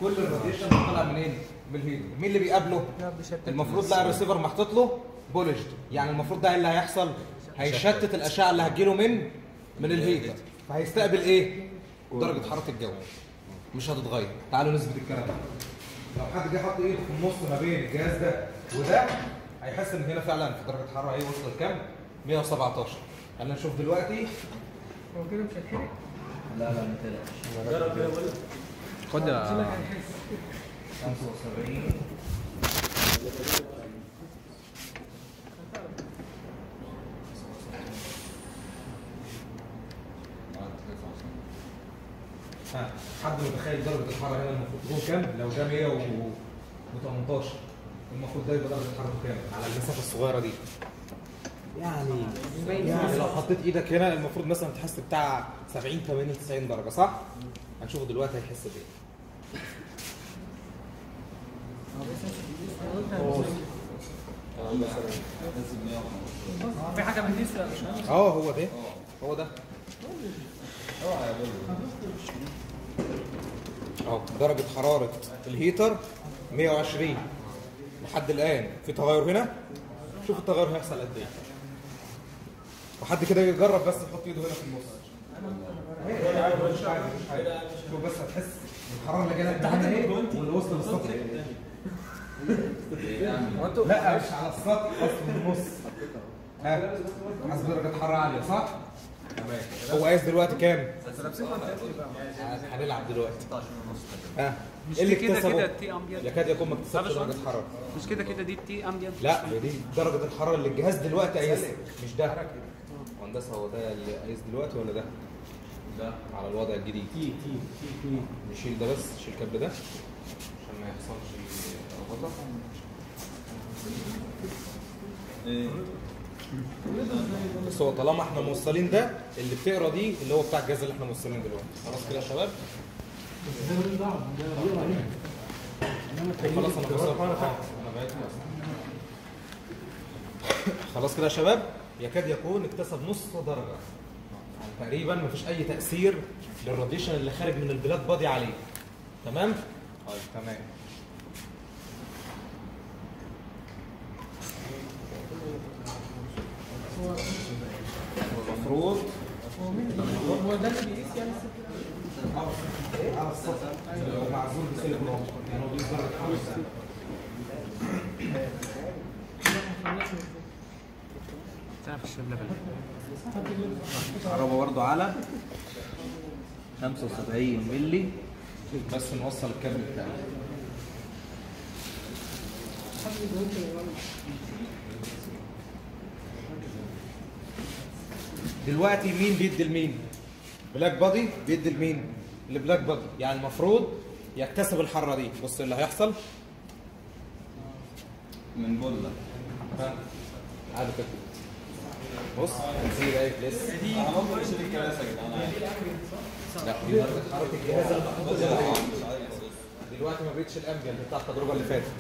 كل الراديشن طالع منين؟ من الهيتر مين اللي بيقابله؟ المفروض لا الريسيفر محطوط له بولجد يعني المفروض ده إيه اللي هيحصل هيشتت الاشعه اللي هتجيله من من الهيتر فهيستقبل ايه؟ درجه حراره الجو مش هتتغير تعالوا نثبت الكلام ده لو حد جه حط ايده في النص ما بين الجهاز ده وده هيحس ان هنا فعلا في درجه حراره ايه وصل لكام 117 خلينا نشوف دلوقتي هو كده مش هيتحرق لا لا ما تقلقش جرب كده بقول لك خد يا 75 ها حد متخيل درجه الحراره هنا المفروض تكون كام لو ده 118 المفروض ده يبقى درجه حرارته كام على المسافه الصغيره دي يعني يعني لو حطيت ايدك هنا المفروض مثلا تحس بتاع 70 80 90 درجه صح هنشوفه دلوقتي هيحس بايه في حاجه من دي ولا مش اه هو ده هو ده اهو درجة حرارة الهيتر 120 لحد الآن في تغير هنا شوف التغير هيحصل قد ايه وحد كده يجرب بس يحط ايده هنا في النص مش حاجة مش حاجة شوف بس هتحس الحرارة اللي جالك هنا ايه واللي وصل للسطح ايه لا مش على السطح اصلا من النص ها حاسس بدرجة حرارة عالية صح؟ تمام هو قايس دلوقتي كام؟ هنلعب دلوقتي ها مش ايه اللي دي كده اكتسبه؟ كده التي امبيانت يكاد يكون ما اكتسبش درجة حرارة مش كده كده دي التي امبيانت لا هي دي درجة الحرارة اللي الجهاز دلوقتي قايسها مش ده هندسة هو ده اللي قايس دلوقتي ولا ده؟ ده على الوضع الجديد تي تي تي نشيل ده بس نشيل الكابل ده عشان ما يحصلش لخبطة بس هو طالما احنا موصلين ده اللي بتقرا دي اللي هو بتاع الجهاز اللي احنا موصلينه دلوقتي خلاص كده يا شباب خلاص انا وصلت آه، انا بقيت وصلت. خلاص كده يا شباب يكاد يكون اكتسب نص درجه يعني تقريبا مفيش اي تاثير للراديشن اللي خارج من البلاك بادي عليه تمام طيب تمام المفروض هو ده اللي بيقيس يعني على السطح لو معزول بسيليكون يعني هو بيقيس درجه الحراره تعرف الشباب لبن قربوا برضه على 75 مللي بس نوصل الكابل بتاعنا دلوقتي مين بيدي لمين؟ بلاك بادي بيدي لمين؟ البلاك بادي يعني المفروض يكتسب الحراره دي بص اللي هيحصل من بولا عادي كده بص تنزيل ايه لسه لا دي درجه حراره الجهاز اللي محطوط دلوقتي دلوقتي ما بقتش الامبيانت بتاع التجربه اللي فاتت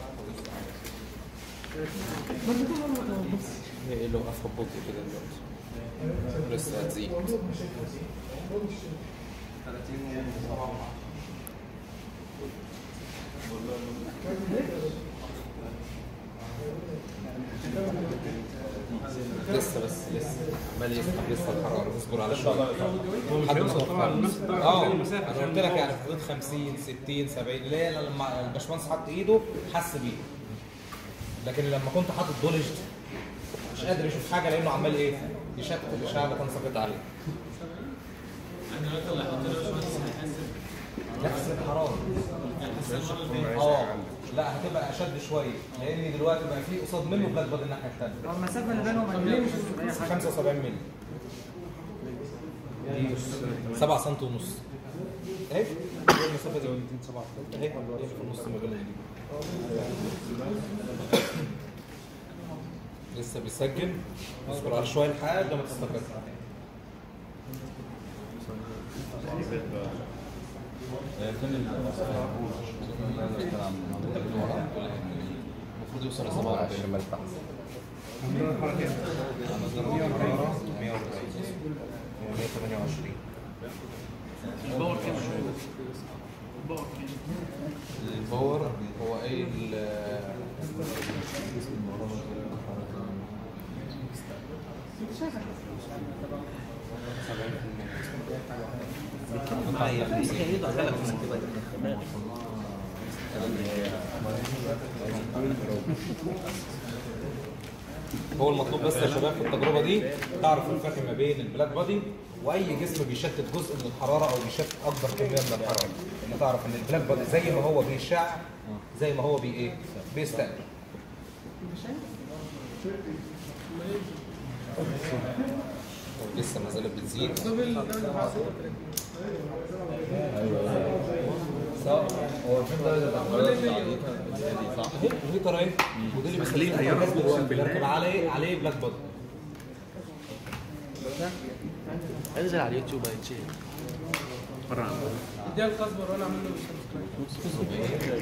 هي ايه اللي وقفها ببطء كده دلوقتي لسه هتزيد لسه بس لسه عمال يفتح لسه الحراره اصبر على شويه لحد ما توصل اه انا قلت لك يعني في حدود 50 60 70 ليه أنا لما الباشمهندس حط ايده حس بيه لكن لما كنت حاطط بولج مش قادر يشوف حاجه لانه عمال ايه يشتت الاشعه اللي كان ساقط عليه نفس الحراره اه لا هتبقى اشد شويه لان دلوقتي بقى في قصاد منه بلاك باد الناحيه الثانيه هو المسافه اللي بينهم قد ايه مش اي حاجه 75 مللي دي 7 سم ونص اهي ايه المسافه دي 207 اهي هي في النص ما بينهم دي لسه بيسجل اصبر على شويه لحد ما تستقر المفروض يوصل ل 47 عندنا حراره 140 128 الباور كام الباور هو قايل هو المطلوب بس يا شباب في التجربه دي تعرف الفرق ما بين البلاك بادي واي جسم بيشتت جزء من الحراره او بيشتت اكبر كميه من الحراره ان تعرف ان البلاك بادي زي ما هو بيشع زي ما هو بي ايه بيستقبل لسه ما زالت بتزيد صح هو فين درجة الحرارة التعليق؟ صح؟ اهي الهيتر اهي ودي اللي بيسليه الهيار بيركب عليه عليه بلاك بادي انزل على اليوتيوب هيتشيل بره عنه اديها الكاسبر وانا اعمل له سبسكرايب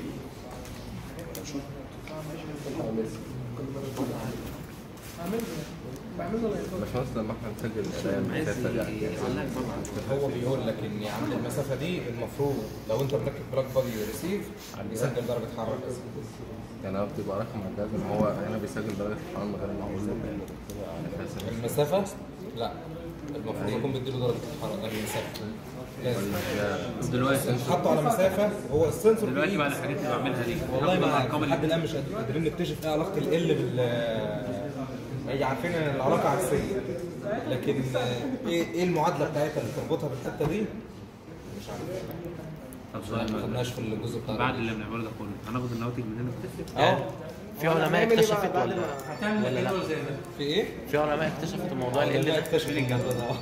اعمل له بعمل له لايكات باشمهندس لما احنا نسجل القرايه المسافه دي هو بيقول لك ان عند المسافه دي المفروض لو انت مركب بلاك بادي ريسيف يسجل درجه حراره بس يعني هو بتبقى رقم على الجهاز ان هو هنا بيسجل درجه الحراره من غير ما اقول له المسافه لا المفروض يكون بيديله درجه الحراره المسافه لازم دلوقتي حطه على مسافه هو السنسور دلوقتي بإيد. بعد الحاجات اللي بعملها دي والله باخد ما الارقام لحد اللي الان مش قادرين نكتشف ايه علاقه ال بال هي عارفين ان العلاقه عكسيه لكن ايه ايه المعادله بتاعتها اللي تربطها بالحته دي مش عارف طب ما سؤال بقى. خدناش في الجزء بتاع بعد اللي بنعمله ده كله هناخد النواتج من هنا بتفرق اه في علماء اكتشفت ولا هتعمل ولا لا جدول زي ده في ايه؟ في علماء اكتشفت موضوع ال اللي ده اكتشف الجنب ده اه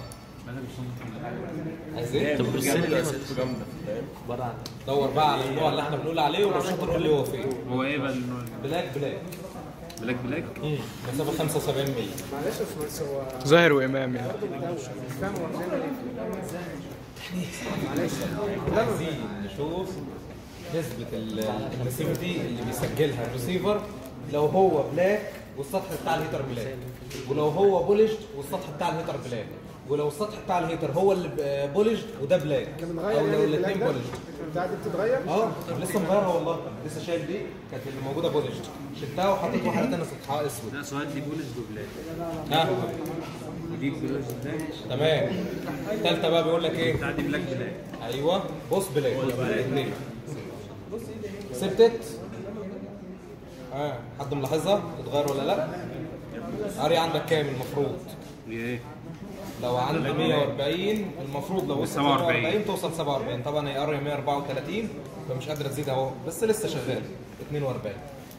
عايز ايه؟ طب بص لي ليه ما بره عنك دور بقى على النوع اللي احنا بنقول عليه ولو شاطر قول لي هو فين هو ايه بقى النوع بلاك بلاك بلاك بلاك مسافه 75 مللي معلش يا باشمهندس هو ظاهر وامام يعني مش فاهم هو بنعمل ايه عايزين نشوف نسبة الريسيفيتي اللي بيسجلها الريسيفر لو هو بلاك والسطح بتاع الهيتر بلاك ولو هو بولشد والسطح بتاع الهيتر بلاك ولو السطح بتاع الهيتر هو اللي بولشد وده بلاك او لو الاثنين بولشد بتاعتي بتتغير اه لسه مغيرها والله لسه شايل دي كانت اللي موجوده بولشد شلتها وحطيت واحده ثانيه سطحها اسود لا سؤال دي بولش دوبلاك ها دي بولش بلاك تمام الثالثه بقى بيقول لك ايه بتاع دي بلاك بلاك ايوه بص بلاك الاثنين سبتت اه حد ملاحظها اتغير ولا لا قاري عندك كام المفروض دي ايه لو عندي 140 المفروض لو وصلت 47. 47 توصل 47 طبعا هي قاريه 134 فمش قادره تزيد اهو بس لسه شغال 42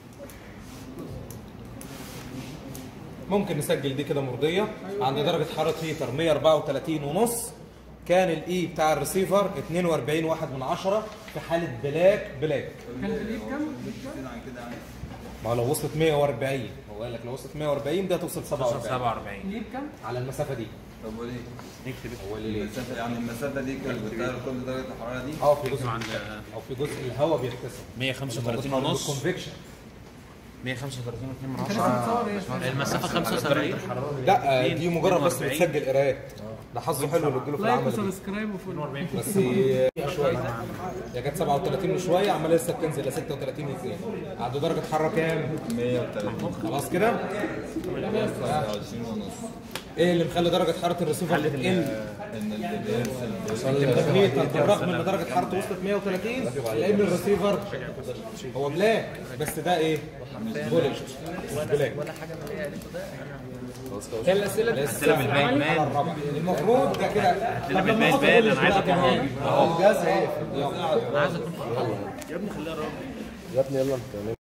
ممكن نسجل دي كده مرضيه عند درجه حراره هيتر 134 ونص كان الاي بتاع الريسيفر 42 واحد من عشرة في حاله بلاك بلاك كانت الايد كام؟ ما هو لو وصلت 140 هو قال لك لو وصلت 140 ده توصل 47 47 الايد كام؟ على المسافه دي طب وليه؟ نكتب هو اللي ليه المسافة يعني المسافة دي كانت بتغير كل درجة الحرارة دي؟ اه في جزء عند او في جزء الهواء بيتكسر 135 ونص كونفكشن 135 2 من كانت 10 بتصور ايه؟ المسافه 75 لا دي مجرد بس 42. بتسجل قراءات ده حظه حلو اللي اديله في لايك العمل دي. وسبسكرايب وفولو بس شويه هي كانت 37 وشويه عماله لسه بتنزل ل 36 و2 عنده درجه حراره كام؟ 130 خلاص كده 25 ونص ايه اللي مخلي درجه حراره الريسيفر تقل؟ ان البيرسل التكنيك بالرغم ان درجه حرارته وصلت 130 لان الريسيفر هو بلاك بس ده ايه؟ بولش بلاك هي الاسئله دي هستلم الباقي على مان الرابع المفروض ده كده هستلم طب لما الباقي احط مان بولش انا عايز بقى اكون كمان راجل اهو الجهاز اهي انا عايز اكون يا ابني يلا انت